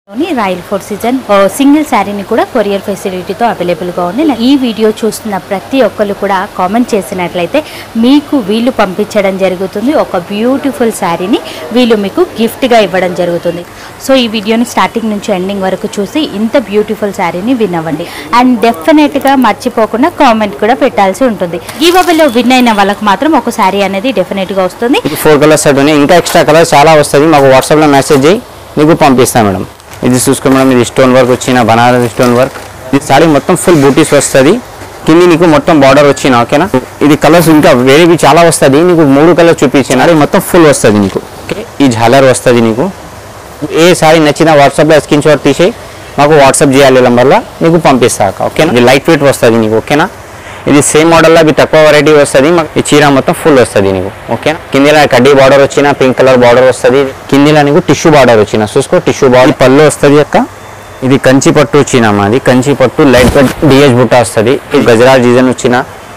లోని royal four season single శారీని కూడా కొరియర్ ఫెసిలిటీతో అవైలబుల్గా ఉంది నా- ఈ వీడియో చూస్తున్న ప్రతి ఒక్కరు కూడా కామెంట్ చేసినట్లయితే మీకు వీళ్ళు పంపించడం జరుగుతుంది ఒక బ్యూటిఫుల్ శారీని వీళ్ళు మీకు గిఫ్ట్గా ఇవ్వడం జరుగుతుంది సో ఈ వీడియోని స్టార్టింగ్ నుంచి ఎండింగ్ వరకు చూసి ఇంత బ్యూటిఫుల్ శారీని విన్ అవ్వండి అండ్ డెఫినెట్గా మర్చిపోకుండా కామెంట్ కూడా పెట్టాల్సి ఉంటుంది గివ్ విన్ అయిన వాళ్ళకి మాత్రం ఒక శారీ అనేది డెఫినెట్గా వస్తుంది ఇది ఫోర్ కలర్స్ సెట్ ఉన్నాయి ఇంకా ఎక్స్ట్రా కలర్స్ చాలా వస్తుంది మాకు వాట్సాప్లో మెసేజ్ చేయి నీకు పంపిస్తాను మేడం ఇది చూసుకో మేడం ఇది స్టోన్ వర్క్ వచ్చిన బనారస్ స్టోన్ వర్క్ ఇది సారీ మొత్తం ఫుల్ బూటీస్ వస్తుంది కింది నీకు మొత్తం బార్డర్ వచ్చిన ఓకేనా ఇది కలర్స్ ఇంకా వేరేవి చాలా వస్తుంది నీకు మూడు కలర్ చూపించిన అది మొత్తం ఫుల్ వస్తుంది నీకు ఓకే ఈ జాలర్ వస్తుంది నీకు ఏ సారీ నచ్చినా వాట్సాప్లో స్క్రీన్ షాట్ తీసి మాకు వాట్సాప్ చేయాలి నెంబర్లో నీకు పంపిస్తాక ఓకేనా ఇది లైట్ వెయిట్ వస్తుంది నీకు ఓకేనా ఇది సేమ్ మోడల్లో అవి తక్కువ వెరైటీ వస్తుంది మాకు ఈ చీర మొత్తం ఫుల్ వస్తుంది నీకు ఓకేనా కిందిలో కడ్డీ బార్డర్ వచ్చిన పింక్ కలర్ బార్డర్ వస్తుంది కిందిలో నీకు టిష్యూ బార్డర్ వచ్చిన చూసుకో టిష్యూ బార్డర్ పళ్ళు వస్తుంది అక్క ఇది కంచి పట్టు వచ్చిన మాది కంచి పట్టు లైట్ వెయిట్ డిహెచ్ బుట్ట వస్తుంది ఇది గజరాజ్ డిజైన్ వచ్చిన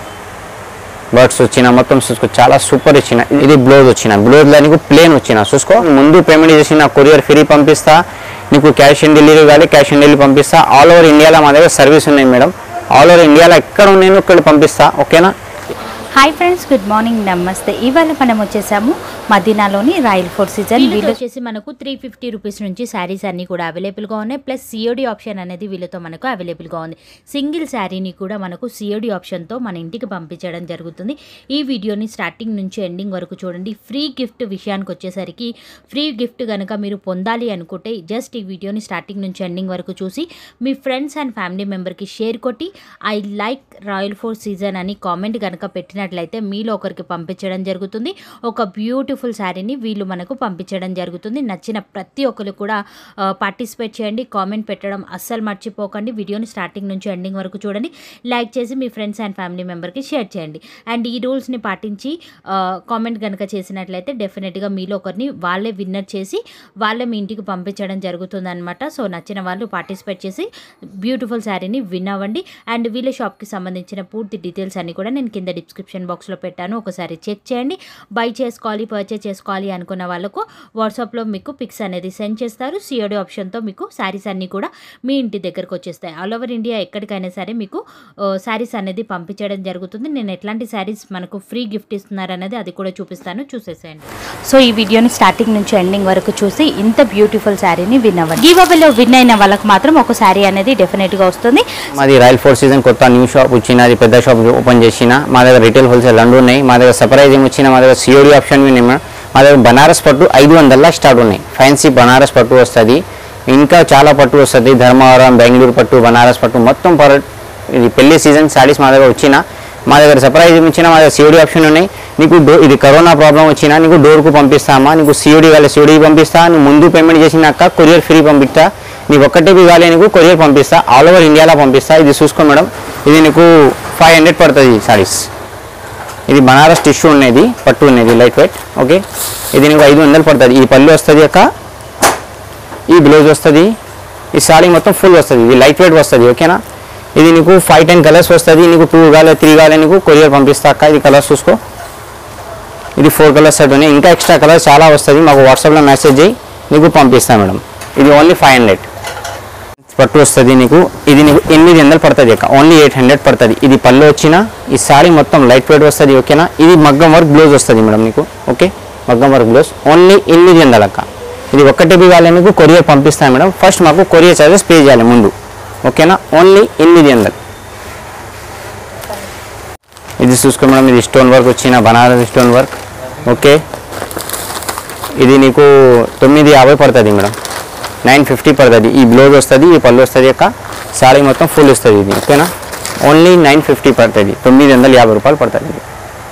బర్డ్స్ వచ్చిన మొత్తం చూసుకో చాలా సూపర్ ఇచ్చిన ఇది బ్లౌజ్ వచ్చిన బ్లౌజ్ లో నీకు ప్లేన్ వచ్చిన చూసుకో ముందు పేమెంట్ చేసిన కొరియర్ ఫ్రీ పంపిస్తా నీకు క్యాష్ ఆన్ డెలివరీ కావాలి క్యాష్ ఆన్ డెలివరీ పంపిస్తా ఆల్ ఓవర్ ఇండియాలో మా దగ్గర సర్వీస్ ఉన్నాయి మేడం ఆల్ ఓవర్ ఇండియాలో ఎక్కడ నేను ఇక్కడ పంపిస్తా ఓకేనా హాయ్ ఫ్రెండ్స్ గుడ్ మార్నింగ్ నమస్తే ఇవాళ మనం వచ్చేసాము మదీనాలోని రాయల్ ఫోర్ సీజన్ వీళ్ళు వచ్చేసి మనకు త్రీ ఫిఫ్టీ రూపీస్ నుంచి శారీస్ అన్ని కూడా అవైలబుల్గా ఉన్నాయి ప్లస్ సిఓడి ఆప్షన్ అనేది వీళ్ళతో మనకు అవైలబుల్గా ఉంది సింగిల్ శారీని కూడా మనకు సిఓడి ఆప్షన్తో మన ఇంటికి పంపించడం జరుగుతుంది ఈ వీడియోని స్టార్టింగ్ నుంచి ఎండింగ్ వరకు చూడండి ఫ్రీ గిఫ్ట్ విషయానికి వచ్చేసరికి ఫ్రీ గిఫ్ట్ కనుక మీరు పొందాలి అనుకుంటే జస్ట్ ఈ వీడియోని స్టార్టింగ్ నుంచి ఎండింగ్ వరకు చూసి మీ ఫ్రెండ్స్ అండ్ ఫ్యామిలీ మెంబర్కి షేర్ కొట్టి I like royal four season అని కామెంట్ కనుక పెట్టినట్లయితే మీలో ఒకరికి పంపించడం జరుగుతుంది ఒక బ్యూటిఫుల్ శారీని వీళ్ళు మనకు పంపించడం జరుగుతుంది నచ్చిన ప్రతి ఒక్కరు కూడా పార్టిసిపేట్ చేయండి కామెంట్ పెట్టడం అస్సలు మర్చిపోకండి వీడియోని స్టార్టింగ్ నుంచి ఎండింగ్ వరకు చూడండి లైక్ చేసి మీ ఫ్రెండ్స్ అండ్ ఫ్యామిలీ మెంబర్కి షేర్ చేయండి అండ్ ఈ రూల్స్ని పాటించి కామెంట్ కనుక చేసినట్లయితే డెఫినెట్గా మీలో ఒకరిని వాళ్ళే విన్నర్ చేసి వాళ్ళే మీ ఇంటికి పంపించడం జరుగుతుంది అనమాట సో నచ్చిన వాళ్ళు పార్టిసిపేట్ చేసి బ్యూటిఫుల్ శారీని విన్ అవ్వండి అండ్ వీళ్ళ షాప్కి సంబంధించిన పూర్తి డీటెయిల్స్ అన్ని కూడా నేను కింద డిస్క్రిప్షన్ బాక్స్లో పెట్టాను ఒకసారి చెక్ చేయండి బై చేసుకోవాలి పర్చేస్ చేసుకోవాలి అనుకున్న వాళ్ళకు వాట్సాప్లో మీకు పిక్స్ అనేది సెండ్ చేస్తారు సిఓడి ఆప్షన్తో మీకు శారీస్ అన్నీ కూడా మీ ఇంటి దగ్గరకు వచ్చేస్తాయి ఆల్ ఓవర్ ఇండియా ఎక్కడికైనా సరే మీకు శారీస్ అనేది పంపించడం జరుగుతుంది నేను ఎట్లాంటి శారీస్ మనకు ఫ్రీ గిఫ్ట్ ఇస్తున్నారు అనేది అది కూడా చూపిస్తాను చూసేసేయండి సో ఈ వీడియోని స్టార్టింగ్ నుంచి ఎండింగ్ వరకు చూసి ఇంత బ్యూటిఫుల్ శారీని విన్ అవ్వండి గివ్ విన్ అయిన వాళ్ళకి మాత్రం ఒక శారీ అనేది డెఫినెట్గా వస్తుంది మాది రాయల్ ఫోర్ సీజన్ కొత్త న్యూ షాప్ వచ్చిన అది పెద్ద షాప్ ఓపెన్ చేసిన మా దగ్గర రిటైల్ హోల్సేల్ రెండు ఉన్నాయి మా దగ్గర సర్ప్రైజింగ్ వచ్చిన మా దగ్గర సిఓడి ఆప్షన్ ఉన్నాయి మేడం. మా దగ్గర బనారస్ పట్టు ఐదు వందల స్టార్ట్ ఉన్నాయి ఫ్యాన్సీ బనారస్ పట్టు వస్తుంది ఇంకా చాలా పట్టు వస్తుంది ధర్మవరం బెంగళూరు పట్టు బనారస్ పట్టు మొత్తం పర్ ఇది పెళ్లి సీజన్ శారీస్ మా దగ్గర వచ్చిన మా దగ్గర సర్ప్రైజ్ ఇచ్చిన మా దగ్గర సిఓడి ఆప్షన్ ఉన్నాయి నీకు డో ఇది కరోనా ప్రాబ్లం వచ్చినా నీకు డోర్కు పంపిస్తామా నీకు సిఓడి కావాలి సిఓడి పంపిస్తా నువ్వు ముందు పేమెంట్ చేసినాక కొరియర్ ఫ్రీ పంపిస్తా నీకు ఒక్కటే కావాలి నీకు కొరియర్ పంపిస్తా ఆల్ ఓవర్ ఇండియాలో పంపిస్తా ఇది చూసుకో మేడం ఇది నీకు ఫైవ్ హండ్రెడ్ పడుతుంది సారీస్ ఇది బనారస్ టిష్యూ ఉన్నది పట్టు ఉన్నది లైట్ వెయిట్ ఓకే ఇది నీకు ఐదు వందలు పడుతుంది ఈ పళ్ళు వస్తుంది అక్క ఈ బ్లౌజ్ వస్తుంది ఈ సారీ మొత్తం ఫుల్ వస్తుంది ఇది లైట్ వెయిట్ వస్తుంది ఓకేనా ఇది నీకు ఫైవ్ టెన్ కలర్స్ వస్తుంది నీకు టూ కావాలి త్రీ కావాలి నీకు కొరియర్ పంపిస్తా అక్క ఇది కలర్స్ చూసుకో ఇది ఫోర్ కలర్స్ సెట్ ఉన్నాయి ఇంకా ఎక్స్ట్రా కలర్స్ చాలా వస్తుంది మాకు వాట్సాప్లో మెసేజ్ చేయి నీకు పంపిస్తాను మేడం ఇది ఓన్లీ ఫైవ్ హండ్రెడ్ పట్టు వస్తుంది నీకు ఇది నీకు ఎనిమిది వందలు పడుతుంది అక్క ఓన్లీ ఎయిట్ హండ్రెడ్ పడుతుంది ఇది పళ్ళు వచ్చిన ఈ సారీ మొత్తం లైట్ వెయిట్ వస్తుంది ఓకేనా ఇది మగ్గం వర్క్ బ్లౌజ్ వస్తుంది మేడం నీకు ఓకే మగ్గం వర్క్ బ్లౌజ్ ఓన్లీ ఎనిమిది వందలు అక్క ఇది ఒక్కటి కావాలి మీకు కొరియర్ పంపిస్తాను మేడం ఫస్ట్ మాకు కొరియర్ చార్జెస్ పే చేయాలి ముందు ఓకేనా ఓన్లీ ఎనిమిది వందలు ఇది చూసుకో మేడం ఇది స్టోన్ వర్క్ వచ్చిన బనారస్ స్టోన్ వర్క్ ఓకే ఇది నీకు తొమ్మిది యాభై పడుతుంది మేడం నైన్ ఫిఫ్టీ పడుతుంది ఈ బ్లౌజ్ వస్తుంది ఈ పళ్ళు వస్తుంది యొక్క సారీ మొత్తం ఫుల్ వస్తుంది ఇది ఓకేనా ఓన్లీ నైన్ ఫిఫ్టీ పడుతుంది తొమ్మిది వందల యాభై రూపాయలు పడుతుంది ఇది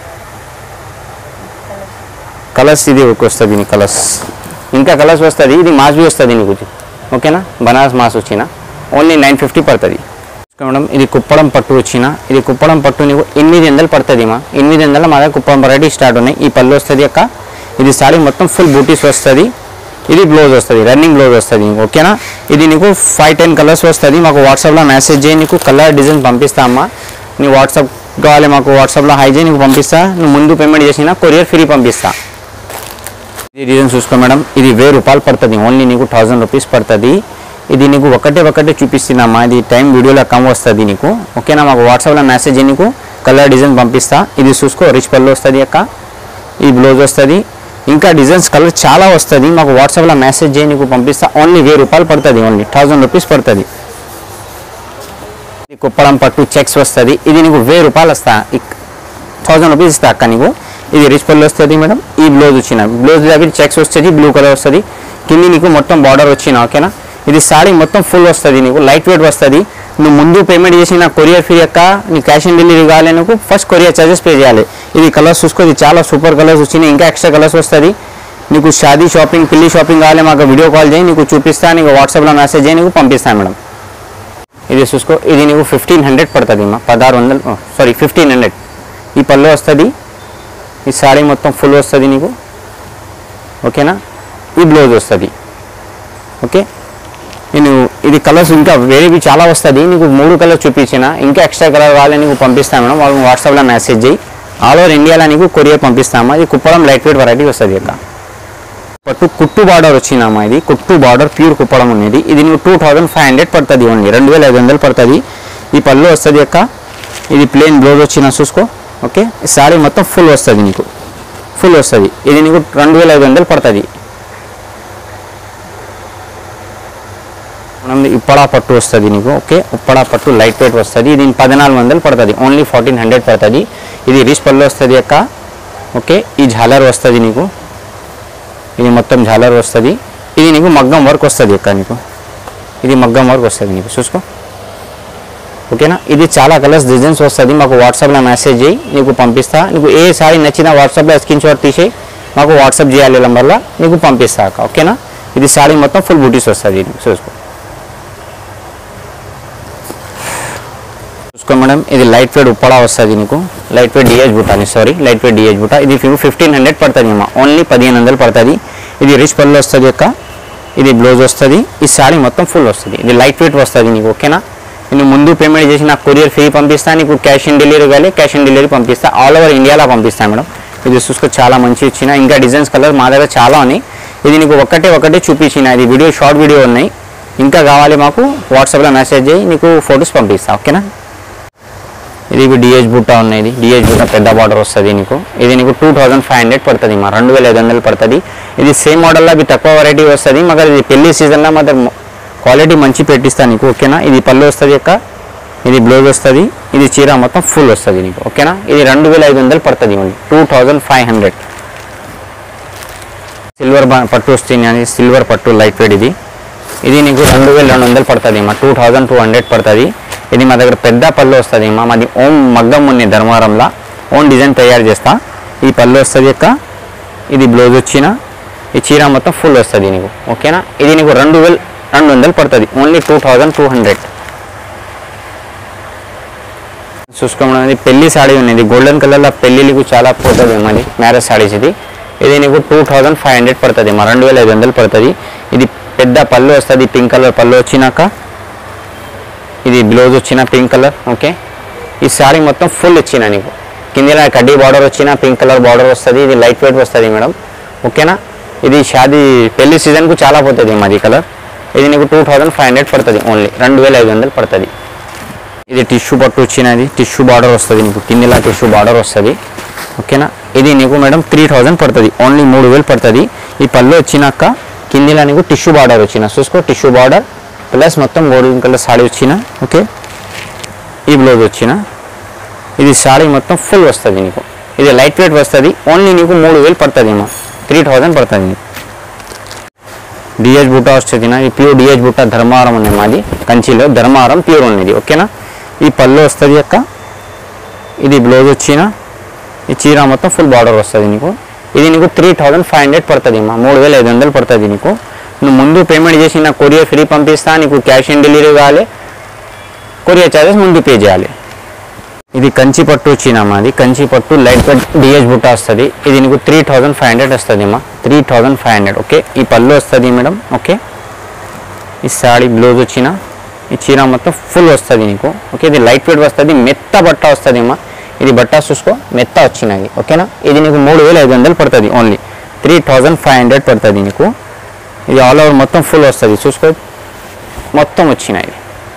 కలర్స్ ఇది ఒక వస్తుంది నీ కలర్స్ ఇంకా కలర్స్ వస్తుంది ఇది మాస్ బి వస్తుంది నీకు ఇది. ఓకేనా బనారస్ మాస్ వచ్చిన ఓన్లీ నైన్ ఫిఫ్టీ పడుతుంది మేడం ఇది కుప్పడం పట్టు వచ్చిన ఇది కుప్పడం పట్టు నీకు ఎనిమిది వందలు పడుతుంది మా ఎనిమిది వందల మా దగ్గర కుప్పడం వెరైటీ స్టార్ట్ ఉన్నాయి ఈ పళ్ళు వస్తుంది అక్క ఇది సారీ మొత్తం ఫుల్ బూటీస్ వస్తుంది ఇది బ్లౌజ్ వస్తుంది రన్నింగ్ బ్లౌజ్ వస్తుంది ఓకేనా ఇది నీకు ఫైవ్ టెన్ కలర్స్ వస్తుంది మాకు వాట్సాప్లో మెసేజ్ చేయి నీకు కలర్ డిజైన్ పంపిస్తా అమ్మా నీ వాట్సాప్ కావాలి మాకు వాట్సాప్లో హై చేయి నీకు పంపిస్తా నువ్వు ముందు పేమెంట్ చేసినా కొరియర్ ఫ్రీ పంపిస్తా ఇది డిజైన్ చూసుకో మేడం ఇది వెయ్యి రూపాయలు పడుతుంది ఓన్లీ నీకు థౌజండ్ రూపీస్ పడుతుంది ఇది నీకు ఒకటే ఒకటే చూపిస్తున్నామా ఇది టైం వీడియోలో కమ్ వస్తుంది నీకు ఓకేనా మాకు వాట్సాప్లో మెసేజ్ నీకు కలర్ డిజైన్ పంపిస్తా ఇది చూసుకో రిచ్ పళ్ళు వస్తుంది అక్క ఈ బ్లౌజ్ వస్తుంది ఇంకా డిజైన్స్ కలర్ చాలా వస్తుంది మాకు వాట్సాప్లో మెసేజ్ చేయి నీకు పంపిస్తా ఓన్లీ వెయ్యి రూపాయలు పడుతుంది ఓన్లీ థౌజండ్ రూపీస్ పడుతుంది ఇది కుప్పడం పట్టు చెక్స్ వస్తుంది ఇది నీకు వెయ్యి రూపాయలు వస్తా థౌజండ్ రూపీస్ ఇస్తా అక్క నీకు ఇది రిచ్ పళ్ళు వస్తుంది మేడం ఈ బ్లౌజ్ వచ్చిన బ్లౌజ్ దగ్గర చెక్స్ వస్తుంది బ్లూ కలర్ వస్తుంది కింది నీకు మొత్తం బార్డర్ వచ్చిన ఓకేనా ఇది సాడీ మొత్తం ఫుల్ వస్తుంది నీకు లైట్ వెయిట్ వస్తుంది నువ్వు ముందు పేమెంట్ చేసిన కొరియర్ ఫీ యొక్క నీ క్యాష్ ఆన్ డెలివరీ కావాలి నీకు ఫస్ట్ కొరియర్ చార్జెస్ పే చేయాలి ఇది కలర్స్ చూసుకో ఇది చాలా సూపర్ కలర్స్ వచ్చినాయి ఇంకా ఎక్స్ట్రా కలర్స్ వస్తుంది నీకు షాదీ షాపింగ్ పిల్లి షాపింగ్ కావాలి మాకు వీడియో కాల్ చేయి నీకు చూపిస్తా నీకు వాట్సాప్లో మెసేజ్ చేయి నీకు పంపిస్తాను మేడం ఇది చూసుకో ఇది నీకు ఫిఫ్టీన్ హండ్రెడ్ పడుతుంది అమ్మా పదహారు వందలు సారీ ఫిఫ్టీన్ హండ్రెడ్ ఈ పళ్ళు వస్తుంది ఈ సాడీ మొత్తం ఫుల్ వస్తుంది నీకు ఓకేనా ఈ బ్లౌజ్ వస్తుంది ఓకే నేను ఇది కలర్స్ ఇంకా వేరేవి చాలా వస్తుంది నీకు మూడు కలర్స్ చూపించిన ఇంకా ఎక్స్ట్రా కలర్ కావాలి నీకు పంపిస్తాను మేడం వాళ్ళని వాట్సాప్లో మెసేజ్ చేయి ఆల్ ఓవర్ ఇండియాలో నీకు కొరియర్ పంపిస్తామా ఇది కుప్పడం లైట్ వెయిట్ వెరైటీ వస్తుంది ఇక పట్టు కుట్టు బార్డర్ వచ్చిందమ్మా ఇది కుట్టు బార్డర్ ప్యూర్ కుప్పడం ఉన్నది ఇది నీకు టూ థౌజండ్ ఫైవ్ హండ్రెడ్ పడుతుంది ఓన్లీ రెండు వేల ఐదు వందలు పడుతుంది ఈ పళ్ళు వస్తుంది అక్క ఇది ప్లేన్ బ్లౌజ్ వచ్చిన చూసుకో ఓకే ఈ సారీ మొత్తం ఫుల్ వస్తుంది నీకు ఫుల్ వస్తుంది ఇది నీకు రెండు వేల ఐదు వందలు పడుతుంది మనం ఇప్పడా పట్టు వస్తుంది నీకు ఓకే ఉప్పడా పట్టు లైట్ వెయిట్ వస్తుంది ఇది పద్నాలుగు వందలు పడుతుంది ఓన్లీ ఫార్టీన్ హండ్రెడ్ పడుతుంది ఇది రిచ్ పళ్ళు వస్తుంది అక్క ఓకే ఈ జాలర్ వస్తుంది నీకు ఇది మొత్తం జాలర్ వస్తుంది ఇది నీకు మగ్గం వర్క్ వస్తుంది అక్క నీకు ఇది మగ్గం వర్క్ వస్తుంది నీకు చూసుకో ఓకేనా ఇది చాలా కలర్స్ డిజైన్స్ వస్తుంది మాకు వాట్సాప్లో మెసేజ్ చేయి నీకు పంపిస్తా నీకు ఏ సారీ నచ్చినా వాట్సాప్లో స్క్రీన్ షాట్ తీసేయి మాకు వాట్సాప్ చేయాలి నెంబర్లో నీకు పంపిస్తా అక్క ఓకేనా ఇది సారీ మొత్తం ఫుల్ బూటీస్ వస్తుంది నీకు చూసుకో చూసుకో మేడం ఇది లైట్ వెయిట్ ఉప్పడా వస్తుంది నీకు లైట్ వెయిట్ డిహెచ్ బుట్ట అని సారీ లైట్ వెయిట్ డిహెచ్ బుట్ట ఇది ఫిఫ్టీన్ హండ్రెడ్ పడుతుంది అమ్మా ఓన్లీ పదిహేను వందలు పడుతుంది ఇది రిచ్ పళ్ళు వస్తుంది యొక్క ఇది బ్లౌజ్ వస్తుంది ఈ సారీ మొత్తం ఫుల్ వస్తుంది ఇది లైట్ వెయిట్ వస్తుంది నీకు ఓకేనా నేను ముందు పేమెంట్ చేసి నాకు కొరియర్ ఫీ పంపిస్తా నీకు క్యాష్ ఆన్ డెలివరీ కానీ క్యాష్ ఆన్ డెలివరీ పంపిస్తా ఆల్ ఓవర్ ఇండియాలో పంపిస్తాను మేడం ఇది చూసుకో చాలా మంచి ఇచ్చిన ఇంకా డిజైన్స్ కలర్ మా దగ్గర చాలా ఉన్నాయి ఇది నీకు ఒకటే ఒకటే చూపించిన ఇది వీడియో షార్ట్ వీడియో ఉన్నాయి ఇంకా కావాలి మాకు వాట్సాప్లో మెసేజ్ చేయి నీకు ఫొటోస్ పంపిస్తా ఓకేనా ఇది డిహెచ్ బుట్ట ఉన్నది డిహెచ్ బుట్ట పెద్ద బార్డర్ వస్తుంది నీకు ఇది నీకు టూ థౌజండ్ ఫైవ్ హండ్రెడ్ పడుతుంది మా రెండు వేల ఐదు వందలు పడుతుంది ఇది సేమ్ మోడల్లో అవి తక్కువ వెరైటీ వస్తుంది మాకు ఇది పెళ్లి సీజన్లో మాత్రం క్వాలిటీ మంచి పెట్టిస్తాను నీకు ఓకేనా ఇది పళ్ళు వస్తుంది యొక్క ఇది బ్లౌజ్ వస్తుంది ఇది చీర మొత్తం ఫుల్ వస్తుంది నీకు ఓకేనా ఇది రెండు వేల ఐదు వందలు పడుతుంది only two thousand five hundred silver బా- పట్టు వస్తుంది అని సిల్వర్ పట్టు లైట్ వెయిట్ ఇది ఇది నీకు రెండు వేల రెండు వందలు పడుతుంది మా టూ థౌజండ్ టూ హండ్రెడ్ పడుతుంది ఇది మా దగ్గర పెద్ద పళ్ళు వస్తుంది మా మాది ఓం మగ్గం ఉంది ధర్మవరంలో ఓన్ డిజైన్ తయారు చేస్తా ఈ పళ్ళు వస్తుంది యొక్క ఇది బ్లౌజ్ వచ్చిన ఈ చీర మొత్తం ఫుల్ వస్తుంది నీకు ఓకేనా ఇది నీకు రెండు వేలు రెండు వందలు పడుతుంది only two thousand two hundred చూసుకోవడం అనేది పెళ్లి సాడీ ఉన్నది గోల్డెన్ కలర్లో పెళ్లికి చాలా పోతుంది మరి మ్యారేజ్ సాడీస్ ఇది ఇది నీకు టూ థౌజండ్ ఫైవ్ హండ్రెడ్ పడుతుంది మా రెండు వేల ఐదు వందలు పడుతుంది ఇది పెద్ద పళ్ళు వస్తుంది పింక్ కలర్ పళ్ళు వచ్చినాక ఇది బ్లౌజ్ వచ్చిన పింక్ కలర్ ఓకే ఈ సారీ మొత్తం ఫుల్ ఇచ్చిన నీకు కింద కడ్డీ బార్డర్ వచ్చిన పింక్ కలర్ బార్డర్ వస్తుంది ఇది లైట్ వెయిట్ వస్తుంది మేడం ఓకేనా ఇది షాదీ పెళ్లి సీజన్కు చాలా పోతుంది మాది కలర్ ఇది నీకు టూ థౌజండ్ ఫైవ్ హండ్రెడ్ పడుతుంది ఓన్లీ రెండు వేల ఐదు వందలు పడుతుంది ఇది టిష్యూ పట్టు వచ్చినది టిష్యూ బార్డర్ వస్తుంది నీకు కిందిలా టిష్యూ బార్డర్ వస్తుంది ఓకేనా ఇది నీకు మేడం త్రీ థౌజండ్ పడుతుంది ఓన్లీ మూడు వేలు పడుతుంది ఈ పళ్ళు వచ్చినాక కిందిలా నీకు టిష్యూ బార్డర్ వచ్చిన చూసుకో టిష్యూ బార్డర్ ప్లస్ మొత్తం గోల్డెన్ కలర్ సాడీ వచ్చిన ఓకే ఈ బ్లౌజ్ వచ్చిన ఇది సాడీ మొత్తం ఫుల్ వస్తుంది నీకు ఇది లైట్ వెయిట్ వస్తుంది ఓన్లీ నీకు మూడు వేలు పడుతుంది ఏమో త్రీ థౌజండ్ పడుతుంది నీకు డిహెచ్ బుట్ట వస్తుంది నా ఈ ప్యూర్ డిహెచ్ బుట్ట ధర్మవరం ఉంది మాది కంచిలో ధర్మవరం ప్యూర్ ఉన్నది ఓకేనా ఈ పళ్ళు వస్తుంది అక్క ఇది బ్లౌజ్ వచ్చిన ఈ చీర మొత్తం ఫుల్ బార్డర్ వస్తుంది నీకు ఇది నీకు త్రీ థౌజండ్ ఫైవ్ హండ్రెడ్ పడుతుంది అమ్మా మూడు వేల ఐదు వందలు పడుతుంది నీకు నువ్వు ముందు పేమెంట్ చేసి నాకు కొరియర్ ఫ్రీ పంపిస్తా నీకు క్యాష్ ఆన్ డెలివరీ కావాలి కొరియర్ చార్జెస్ ముందు పే చేయాలి ఇది కంచి పట్టు వచ్చిన మాది కంచి పట్టు లైట్ వెయిట్ డిహెచ్ బుట్ట వస్తుంది ఇది నీకు త్రీ థౌజండ్ ఫైవ్ హండ్రెడ్ వస్తుంది అమ్మా three thousand five hundred okay ఈ పళ్ళు వస్తుంది మేడం ఓకే ఈ సాడీ బ్లౌజ్ వచ్చిన ఈ చీర మొత్తం ఫుల్ వస్తుంది నీకు ఓకే ఇది లైట్ వెయిట్ వస్తుంది మెత్త బట్ట వస్తుంది అమ్మా ఇది బట్ట చూసుకో మెత్త వచ్చినది ఓకేనా ఇది నీకు మూడు వేల ఐదు వందలు పడుతుంది only three thousand five hundred పడుతుంది నీకు ఇది ఆల్ ఓవర్ మొత్తం ఫుల్ వస్తుంది చూసుకో మొత్తం వచ్చినాయి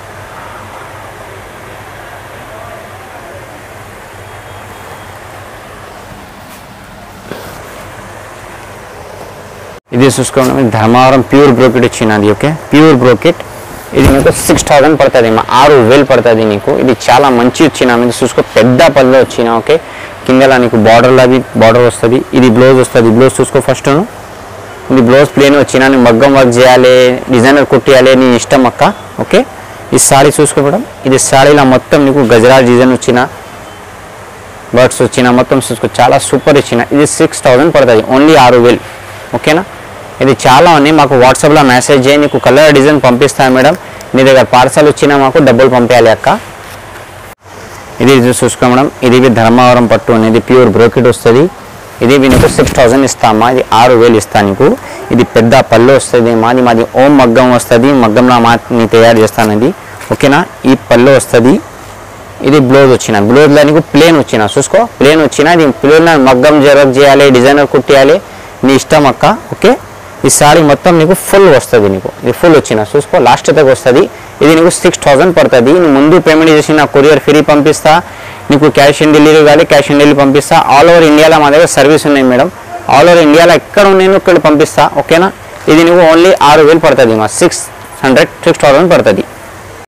ఇది చూసుకోండి మీకు ధర్మవరం ప్యూర్ బ్రోకెట్ వచ్చినది ఓకే ప్యూర్ బ్రోకెట్ ఇది మీకు సిక్స్ థౌసండ్ పడుతుంది మా ఆరు వేలు పడుతుంది నీకు ఇది చాలా మంచి వచ్చిన మీకు చూసుకో పెద్ద పళ్ళు వచ్చిన ఓకే కిందలా నీకు బార్డర్ లాది బార్డర్ వస్తుంది ఇది బ్లౌజ్ వస్తుంది బ్లౌజ్ చూసుకో ఫస్ట్ ఇది బ్లౌజ్ ప్లేన్ వచ్చిన నీ మగ్గం వర్క్ చేయాలి డిజైనర్ కుట్టియాలి నీ ఇష్టం అక్క ఓకే ఈ సారీ చూసుకోవడం ఇది సారీలో మొత్తం నీకు గజరాజ్ డిజైన్ వచ్చిన బర్డ్స్ వచ్చిన మొత్తం చూసుకో చాలా సూపర్ ఇచ్చిన ఇది సిక్స్ థౌసండ్ పడుతుంది ఓన్లీ ఆరు వేలు ఓకేనా ఇది చాలా ఉన్నాయి మాకు వాట్సాప్లో మెసేజ్ చేయి నీకు కలర్ డిజైన్ పంపిస్తాను మేడం నీ దగ్గర పార్సల్ వచ్చినా మాకు డబ్బులు పంపించాలి అక్క ఇది ఇది చూసుకో మేడం ఇది ఇవి ధర్మవరం పట్టు అనేది ప్యూర్ బ్రోకెట్ వస్తుంది ఇది నీకు సిక్స్ థౌసండ్ ఇస్తామా ఇది ఆరు వేలు ఇస్తాను నీకు ఇది పెద్ద పళ్ళు వస్తుంది మాది మాది ఓం మగ్గం వస్తుంది మగ్గంలో మా నీ తయారు చేస్తాను ఇది ఓకేనా ఈ పళ్ళు వస్తుంది ఇది బ్లౌజ్ వచ్చిన బ్లౌజ్లో నీకు ప్లేన్ వచ్చిన చూసుకో ప్లేన్ వచ్చిన ఇది ప్లేన్ మగ్గం జరక్ చేయాలి డిజైనర్ కుట్టియాలి నీ ఇష్టం అక్క ఓకే ఈ సారీ మొత్తం నీకు ఫుల్ వస్తుంది నీకు ఇది ఫుల్ వచ్చిన చూసుకో లాస్ట్ దాకా వస్తుంది ఇది నీకు సిక్స్ థౌసండ్ పడుతుంది నీ ముందు పేమెంట్ చేసి నా కొరియర్ ఫ్రీ పంపిస్తా నీకు క్యాష్ ఆన్ డెలివరీ కానీ క్యాష్ ఆన్ డెలివరీ పంపిస్తా ఆల్ ఓవర్ ఇండియాలో మా దగ్గర సర్వీస్ ఉన్నాయి మేడం ఆల్ ఓవర్ ఇండియాలో ఎక్కడ నేను ఇక్కడ పంపిస్తా ఓకేనా ఇది నీకు ఓన్లీ ఆరు వేలు పడుతుంది మా సిక్స్ హండ్రెడ్ సిక్స్ థౌసండ్ పడుతుంది